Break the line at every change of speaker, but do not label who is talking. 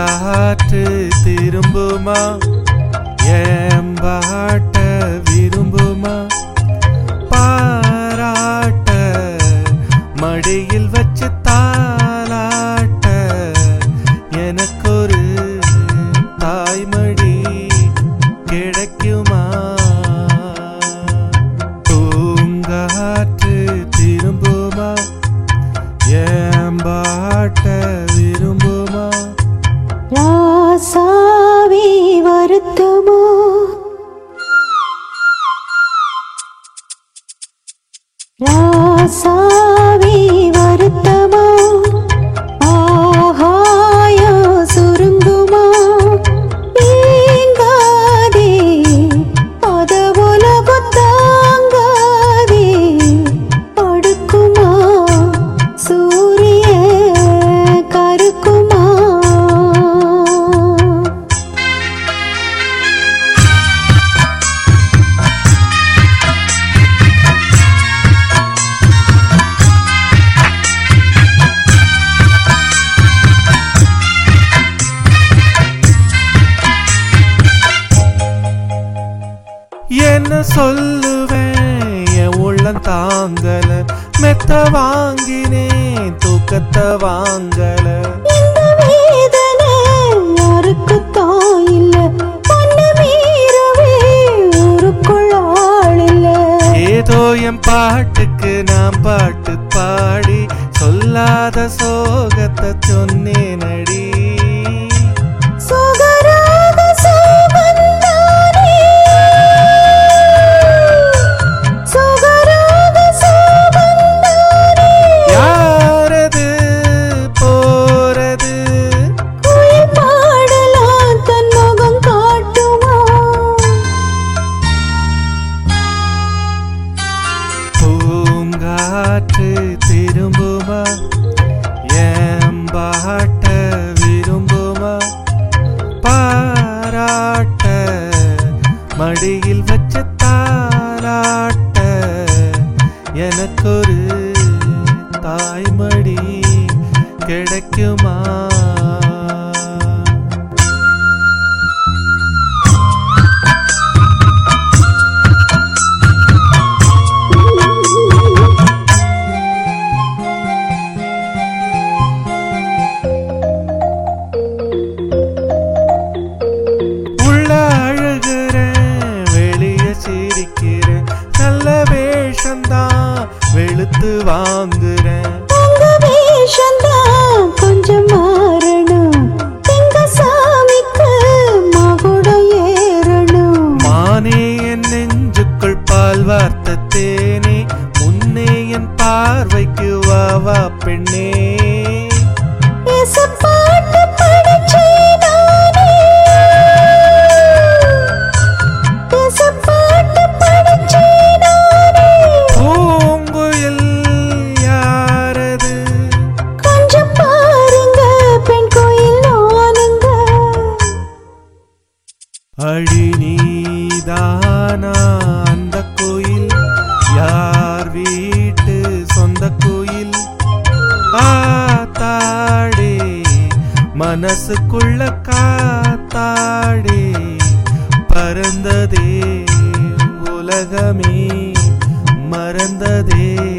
பூங்காற்று திரும்புமா ஏம்பாட்ட விரும்புமா பாராட்ட மடியில் வச்சு தாலாட்ட எனக்கொரு தாய்மடி கிடைக்குமா பூங்காற்று திரும்புமா ஏம்பாட்ட விரும்புமா
ராசாவே வருத்தமோ ராசாவே வருத்தமோ ஆகாயோ சுருங்குமா நீங்காதே அத உலகம் தாங்காதே அடுக்குமா சூரிய கருக்குமா
என்ன சொல்லுவேன் என் உள்ளம் தாங்கல மெத்த வாங்கினேன் தூக்கத்தை வாங்கல
இந்த வேதனை யாருக்குத்தான் இல்ல பொண்ணு மீறவே ஊருக்குள் ஆள் இல்ல
ஏதோ என் பாட்டுக்கு நான் பாட்டு பாடி சொல்லாத சோகத்தை சொன்னேனடி
சுகராக சோகந்தானே சுகராக சோகந்தானே
யாரது போறது
குயில் பாடலாம் தன் முகம் காட்டுமா
பூங்காற்று திரும்புமா ஏம்பாட்ட விரும்புமா பாராட்ட மடியில் வச்ச தாராட்ட எனக்கொரு தாய்மடி கிடைக்குமா உள்ள அழுகிறேன் வெளிய சிரிக்கிறேன் நல்ல வேஷம்தான் வெளுத்து வாங்குறேன்
உங்க வேஷம்தான் கொஞ்சம் மாறணும் எங்க சாமிக்கு மகுடம் ஏறணும்
மானே என் நெஞ்சுக்குள் பால் வார்த்த தேனே முன்னே என் பார்வைக்கு வா வா பெண்ணே
இசப்பாட்டு படிச்சே நானே இசப்பாட்டு படிச்சே நானே
பூங்குயில் யாரது
கொஞ்சம் பாருங்க பெண் கோயில் நானுங்க
அடி நீதானா அந்த கோயில் யார் வீட்டு சொந்த கோயில் ஆத்தாடே மனசுக்குள்ள காத்தாடே பறந்ததே உலகமே மறந்ததே